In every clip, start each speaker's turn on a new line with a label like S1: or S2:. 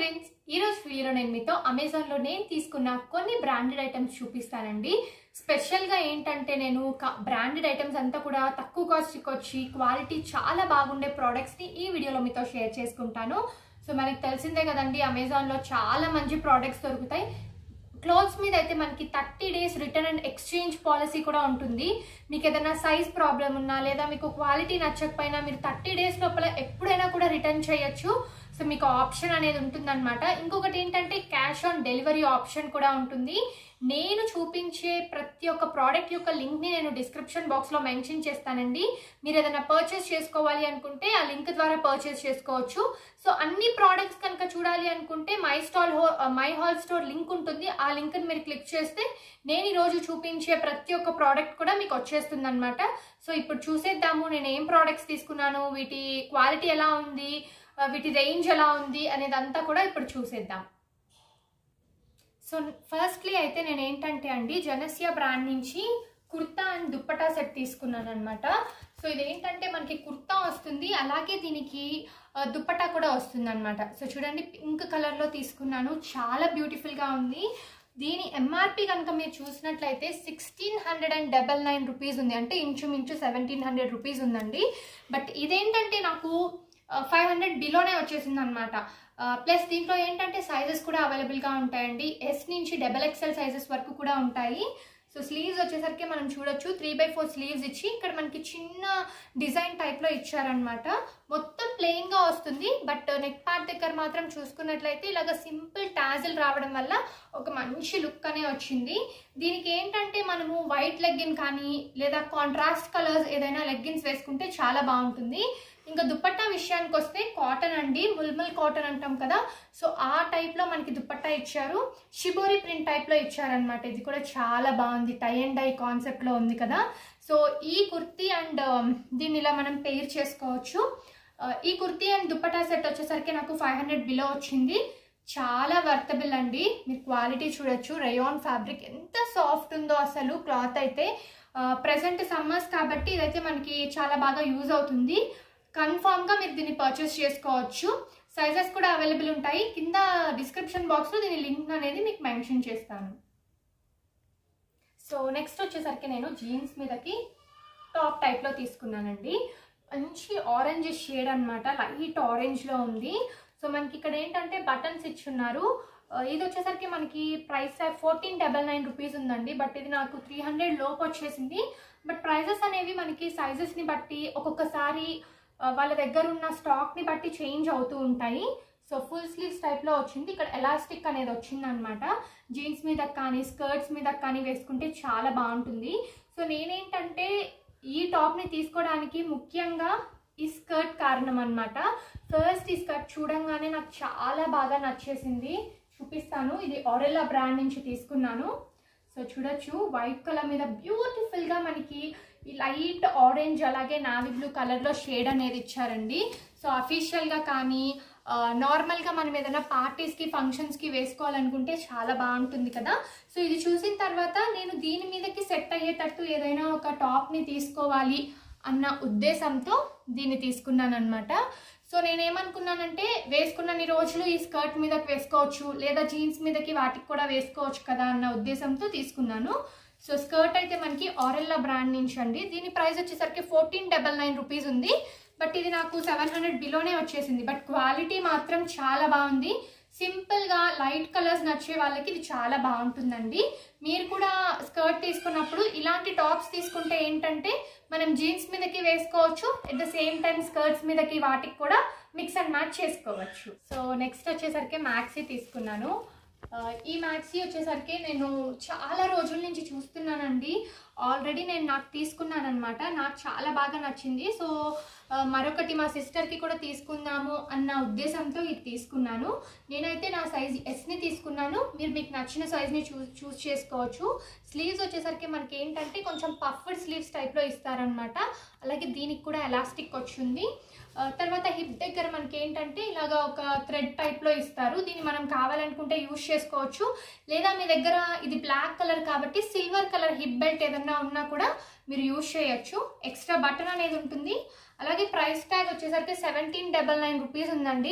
S1: friends ఈ రోజు వీడియోలో నేను మీతో అమెజాన్లో నేను తీసుకున్న కొన్ని బ్రాండెడ్ ఐటమ్స్ చూపిస్తానండి స్పెషల్గా ఏంటంటే నేను బ్రాండెడ్ ఐటమ్స్ అంతా కూడా తక్కువ కాస్ట్కి వచ్చి క్వాలిటీ చాలా బాగుండే ప్రోడక్ట్స్ని ఈ వీడియోలో మీతో షేర్ చేసుకుంటాను సో మనకి తెలిసిందే కదండి అమెజాన్లో చాలా మంచి ప్రోడక్ట్స్ దొరుకుతాయి క్లోత్స్ మీద అయితే మనకి thirty days return and exchange policy కూడా ఉంటుంది మీకు ఏదైనా సైజ్ ప్రాబ్లం ఉన్నా లేదా మీకు క్వాలిటీ నచ్చకపోయినా మీరు థర్టీ డేస్ లోపల ఎప్పుడైనా కూడా రిటర్న్ చేయొచ్చు సో మీకు ఆప్షన్ అనేది ఉంటుందన్నమాట ఇంకొకటి ఏంటంటే క్యాష్ ఆన్ డెలివరీ ఆప్షన్ కూడా ఉంటుంది నేను చూపించే ప్రతి ఒక్క ప్రోడక్ట్ యొక్క లింక్ని నేను డిస్క్రిప్షన్ బాక్స్లో మెన్షన్ చేస్తానండి మీరు ఏదైనా పర్చేస్ చేసుకోవాలి అనుకుంటే ఆ లింక్ ద్వారా పర్చేస్ చేసుకోవచ్చు సో అన్ని ప్రోడక్ట్స్ కనుక చూడాలి అనుకుంటే మై స్టాల్ హో మై హాల్ స్టోర్ లింక్ ఉంటుంది ఆ లింక్ని మీరు క్లిక్ చేస్తే నేను ఈరోజు చూపించే ప్రతి ఒక్క ప్రోడక్ట్ కూడా మీకు వచ్చేస్తుంది అనమాట సో ఇప్పుడు చూసేద్దాము నేను ఏం ప్రోడక్ట్స్ తీసుకున్నాను వీటి క్వాలిటీ ఎలా ఉంది వీటి రేంజ్ ఎలా ఉంది అనేదంతా కూడా ఇప్పుడు చూసేద్దాం సో ఫస్ట్లీ అయితే నేను ఏంటంటే అండి జనస్య బ్రాండ్ నుంచి కుర్తా అండ్ దుప్పటా సెట్ తీసుకున్నాను అనమాట సో ఇది ఏంటంటే మనకి కుర్తా వస్తుంది అలాగే దీనికి దుప్పటా కూడా వస్తుంది అనమాట సో చూడండి పింక్ కలర్లో తీసుకున్నాను చాలా బ్యూటిఫుల్గా ఉంది దీని ఎంఆర్పి కనుక మీరు చూసినట్లయితే sixteen hundred and double nine rupees ఉంది అంటే ఇంచుమించు సెవెంటీన్ హండ్రెడ్ రూపీస్ ఉందండి బట్ ఇదేంటంటే నాకు ఫైవ్ హండ్రెడ్ బిలోనే వచ్చేసింది అనమాట ప్లస్ దీంట్లో ఏంటంటే సైజెస్ కూడా అవైలబుల్గా ఉంటాయండి ఎస్ నుంచి డబల్ ఎక్స్ఎల్ సైజెస్ వరకు కూడా ఉంటాయి సో స్లీవ్స్ వచ్చేసరికి మనం చూడొచ్చు త్రీ బై ఫోర్ స్లీవ్స్ ఇచ్చి ఇక్కడ మనకి చిన్న డిజైన్ టైప్లో ఇచ్చారనమాట మొత్తం ప్లెయిన్గా వస్తుంది బట్ నెక్ పార్ట్ దగ్గర మాత్రం చూసుకున్నట్లయితే ఇలాగ సింపుల్ టాజిల్ రావడం వల్ల ఒక మంచి లుక్ అనే వచ్చింది దీనికి ఏంటంటే మనము వైట్ లెగ్గిన్ కానీ లేదా కాంట్రాస్ట్ కలర్స్ ఏదైనా లెగ్గిన్స్ వేసుకుంటే చాలా బాగుంటుంది ఇంకా దుప్పట్టా విషయానికి వస్తే కాటన్ అండి ముల్ముల్ కాటన్ అంటాం కదా సో ఆ టైప్లో మనకి దుప్పట్టా ఇచ్చారు షిబోరి ప్రింట్ టైప్లో ఇచ్చారనమాట ఇది కూడా చాలా బాగుంది టై అండ్ డై కాన్సెప్ట్లో ఉంది కదా సో ఈ కుర్తీ అండ్ దీన్ని ఇలా మనం పెయిర్ చేసుకోవచ్చు ఈ కుర్తీ అండ్ దుప్పటా సెట్ వచ్చేసరికి నాకు ఫైవ్ హండ్రెడ్ బిలో వచ్చింది చాలా వర్తబుల్ అండి మీరు క్వాలిటీ చూడొచ్చు రయాన్ ఫ్యాబ్రిక్ ఎంత సాఫ్ట్ ఉందో అసలు క్లాత్ అయితే ప్రజెంట్ సమ్మర్స్ కాబట్టి ఇదైతే మనకి చాలా బాగా యూజ్ అవుతుంది కన్ఫామ్గా మీరు దీన్ని పర్చేస్ చేసుకోవచ్చు సైజెస్ కూడా అవైలబుల్ ఉంటాయి కింద డిస్క్రిప్షన్ బాక్స్లో దీని లింక్ అనేది మీకు మెన్షన్ చేస్తాను సో నెక్స్ట్ వచ్చేసరికి నేను జీన్స్ మీదకి టాప్ టైప్లో తీసుకున్నానండి మంచి ఆరెంజ్ షేడ్ అనమాట లైట్ ఆరెంజ్లో ఉంది సో మనకి ఇక్కడ ఏంటంటే బటన్స్ ఇచ్చున్నారు ఇది వచ్చేసరికి మనకి price fourteen double nine rupees ఉందండి బట్ ఇది నాకు త్రీ హండ్రెడ్ లోపు వచ్చేసింది బట్ ప్రైజెస్ అనేవి మనకి సైజెస్ని బట్టి ఒక్కొక్కసారి వాళ్ళ దగ్గర ఉన్న స్టాక్ని బట్టి చేంజ్ అవుతూ ఉంటాయి సో ఫుల్ స్లీవ్స్ టైప్లో వచ్చింది ఇక్కడ ఎలాస్టిక్ అనేది వచ్చింది అనమాట జీన్స్ మీద కానీ స్కర్ట్స్ మీద కానీ వేసుకుంటే చాలా బాగుంటుంది సో నేనేంటంటే ఈ టాప్ని తీసుకోవడానికి ముఖ్యంగా ఈ స్కర్ట్ కారణం అనమాట ఫస్ట్ ఈ స్కర్ట్ చూడంగానే నాకు చాలా బాగా నచ్చేసింది చూపిస్తాను ఇది ఆరెల్లా బ్రాండ్ నుంచి తీసుకున్నాను సో చూడొచ్చు వైట్ కలర్ మీద బ్యూటిఫుల్గా మనకి ఈ లైట్ ఆరెంజ్ అలాగే నావీ బ్లూ కలర్లో షేడ్ అనేది ఇచ్చారండి సో అఫీషియల్గా కానీ నార్మల్గా మనం ఏదైనా పార్టీస్కి ఫంక్షన్స్కి వేసుకోవాలనుకుంటే చాలా బాగుంటుంది కదా సో ఇది చూసిన తర్వాత నేను దీని మీదకి సెట్ అయ్యేటట్టు ఏదైనా ఒక టాప్ని తీసుకోవాలి అన్న ఉద్దేశంతో దీన్ని తీసుకున్నాను అనమాట సో నేనేమనుకున్నానంటే వేసుకున్నన్ని రోజులు ఈ స్కర్ట్ మీదకి వేసుకోవచ్చు లేదా జీన్స్ మీదకి వాటికి కూడా వేసుకోవచ్చు కదా అన్న ఉద్దేశంతో తీసుకున్నాను సో స్కర్ట్ అయితే మనకి ఆరెల్లా బ్రాండ్ నుంచి అండి దీని ప్రైస్ వచ్చేసరికి ఫోర్టీన్ డబల్ నైన్ రూపీస్ ఉంది బట్ ఇది నాకు సెవెన్ హండ్రెడ్ బిలోనే వచ్చేసింది బట్ క్వాలిటీ మాత్రం చాలా బాగుంది సింపుల్గా లైట్ కలర్స్ నచ్చే వాళ్ళకి ఇది చాలా బాగుంటుందండి మీరు కూడా స్కర్ట్ తీసుకున్నప్పుడు ఇలాంటి టాప్స్ తీసుకుంటే ఏంటంటే మనం జీన్స్ మీదకి వేసుకోవచ్చు at the same time skirts మీదకి వాటికి కూడా మిక్స్ అండ్ మ్యాచ్ చేసుకోవచ్చు సో నెక్స్ట్ వచ్చేసరికి మ్యాక్సీ తీసుకున్నాను ఈ మ్యాక్సీ వచ్చేసరికి నేను చాలా రోజుల నుంచి చూస్తున్నానండి ఆల్రెడీ నేను నాకు తీసుకున్నాను అనమాట నాకు చాలా బాగా నచ్చింది సో మరొకటి మా సిస్టర్కి కూడా తీసుకుందాము అన్న ఉద్దేశంతో ఇది తీసుకున్నాను నేనైతే నా సైజ్ ఎస్ని తీసుకున్నాను మీరు మీకు నచ్చిన సైజ్ని చూ చూస్ చేసుకోవచ్చు స్లీవ్స్ వచ్చేసరికి మనకి ఏంటంటే కొంచెం పఫ్డ్ స్లీవ్స్ టైప్లో ఇస్తారనమాట అలాగే దీనికి కూడా ఎలాస్టిక్ వచ్చింది తర్వాత హిప్ దగ్గర మనకి ఏంటంటే ఇలాగ ఒక థ్రెడ్ టైప్లో ఇస్తారు దీన్ని మనం కావాలనుకుంటే యూజ్ చేసుకోవచ్చు లేదా మీ దగ్గర ఇది బ్లాక్ కలర్ కాబట్టి సిల్వర్ కలర్ హిప్ బెల్ట్ ఏదన్నా ఉన్నా కూడా మీరు యూజ్ చేయొచ్చు ఎక్స్ట్రా బటన్ అనేది ఉంటుంది అలాగే ప్రైస్ ట్యాగ్ వచ్చేసరికి సెవెంటీన్ డబల్ నైన్ రూపీస్ ఉందండి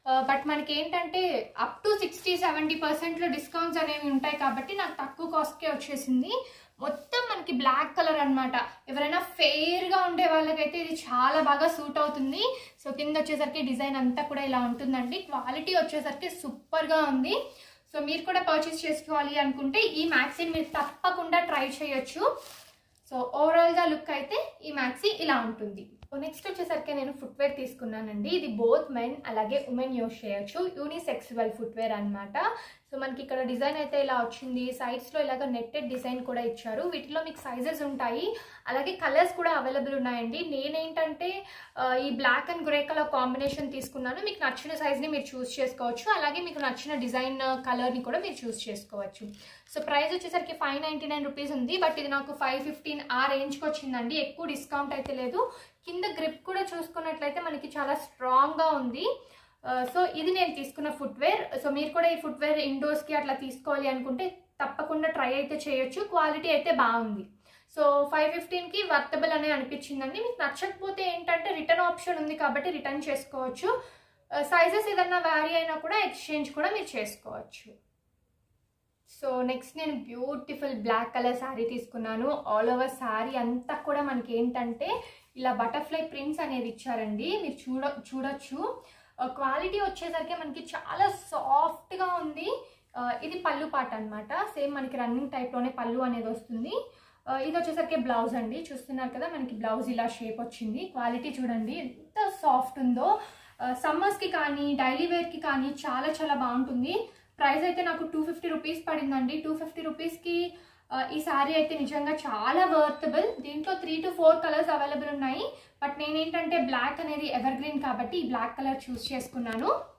S1: బట్ మనకి ఏంటంటే అప్ టు సిక్స్టీ సెవెంటీ పర్సెంట్లో డిస్కౌంట్స్ అనేవి ఉంటాయి కాబట్టి నాకు తక్కువ కాస్ట్కే వచ్చేసింది మొత్తం మనకి బ్లాక్ కలర్ అన్నమాట ఎవరైనా ఫెయిర్గా ఉండే వాళ్ళకైతే ఇది చాలా బాగా సూట్ అవుతుంది సో కింద వచ్చేసరికి డిజైన్ అంతా కూడా ఇలా ఉంటుందండి క్వాలిటీ వచ్చేసరికి సూపర్గా ఉంది సో మీరు కూడా పర్చేస్ చేసుకోవాలి అనుకుంటే ఈ మ్యాక్సీని మీరు తప్పకుండా ట్రై చేయొచ్చు సో ఓవరాల్గా లుక్ అయితే ఈ మ్యాక్సీ ఇలా ఉంటుంది సో నెక్స్ట్ వచ్చేసరికి నేను ఫుట్వేర్ తీసుకున్నానండి ఇది బోత్ మెన్ అలాగే ఉమెన్ యూస్ చేయొచ్చు యూనిసెక్సువల్ ఫుట్వేర్ అన్నమాట సో మనకి ఇక్కడ డిజైన్ అయితే ఇలా వచ్చింది సైడ్స్లో ఇలాగ నెట్టెడ్ డిజైన్ కూడా ఇచ్చారు వీటిలో మీకు సైజెస్ ఉంటాయి అలాగే కలర్స్ కూడా అవైలబుల్ ఉన్నాయండి నేనేంటంటే ఆ, ఈ black and grey colour combination తీసుకున్నాను మీకు నచ్చిన సైజ్ని మీరు చూస్ చేసుకోవచ్చు అలాగే మీకు నచ్చిన డిజైన్ కలర్ని కూడా మీరు చూస్ చేసుకోవచ్చు సో ప్రైస్ వచ్చేసరికి ఫైవ్ నైంటీ నైన్ రూపీస్ ఉంది బట్ ఇది నాకు ఫైవ్ ఫిఫ్టీన్ ఆ రేంజ్కి వచ్చిందండి ఎక్కువ డిస్కౌంట్ అయితే లేదు కింద గ్రిప్ కూడా చూసుకున్నట్లయితే మనకి చాలా స్ట్రాంగ్గా ఉంది సో ఇది నేను తీసుకున్న ఫుట్వేర్ సో మీరు కూడా ఈ ఫుట్వేర్ ఇండోర్స్కి అట్లా తీసుకోవాలి అనుకుంటే తప్పకుండా ట్రై అయితే చేయొచ్చు క్వాలిటీ అయితే బాగుంది సో ఫైవ్ ఫిఫ్టీన్కి వర్తబుల్ అనే అనిపించిందండి మీకు నచ్చకపోతే ఏంటంటే రిటర్న్ ఆప్షన్ ఉంది కాబట్టి రిటర్న్ చేసుకోవచ్చు సైజెస్ ఏదన్నా వ్యారీ అయినా కూడా ఎక్స్చేంజ్ కూడా మీరు చేసుకోవచ్చు సో నెక్స్ట్ నేను బ్యూటిఫుల్ బ్లాక్ కలర్ శారీ తీసుకున్నాను ఆల్ ఓవర్ శారీ అంతా కూడా మనకి ఏంటంటే ఇలా బటర్ఫ్లై ప్రింట్స్ అనేది ఇచ్చారండి మీరు చూడ చూడొచ్చు క్వాలిటీ వచ్చేసరికి మనకి చాలా సాఫ్ట్గా ఉంది ఆ, ఇది పళ్ళు పాట అనమాట సేమ్ మనకి రన్నింగ్ టైప్లోనే పళ్ళు అనేది వస్తుంది ఆ, ఇది వచ్చేసరికి బ్లౌజ్ అండి చూస్తున్నారు కదా మనకి బ్లౌజ్ ఇలా షేప్ వచ్చింది క్వాలిటీ చూడండి ఎంత సాఫ్ట్ ఉందో సమ్మర్స్కి కానీ డైలీ వేర్కి కానీ చాలా చాలా బాగుంటుంది ప్రైస్ అయితే నాకు టూ ఫిఫ్టీ రూపీస్ పడిందండి టూ ఫిఫ్టీ రూపీస్కి ఈ శారీ అయితే నిజంగా చాలా వర్తబుల్ దీంట్లో three to four colours available ఉన్నాయి బట్ నేనేంటంటే బ్లాక్ అనేది ఎవర్ గ్రీన్ కాబట్టి ఈ బ్లాక్ కలర్ చూస్ చేసుకున్నాను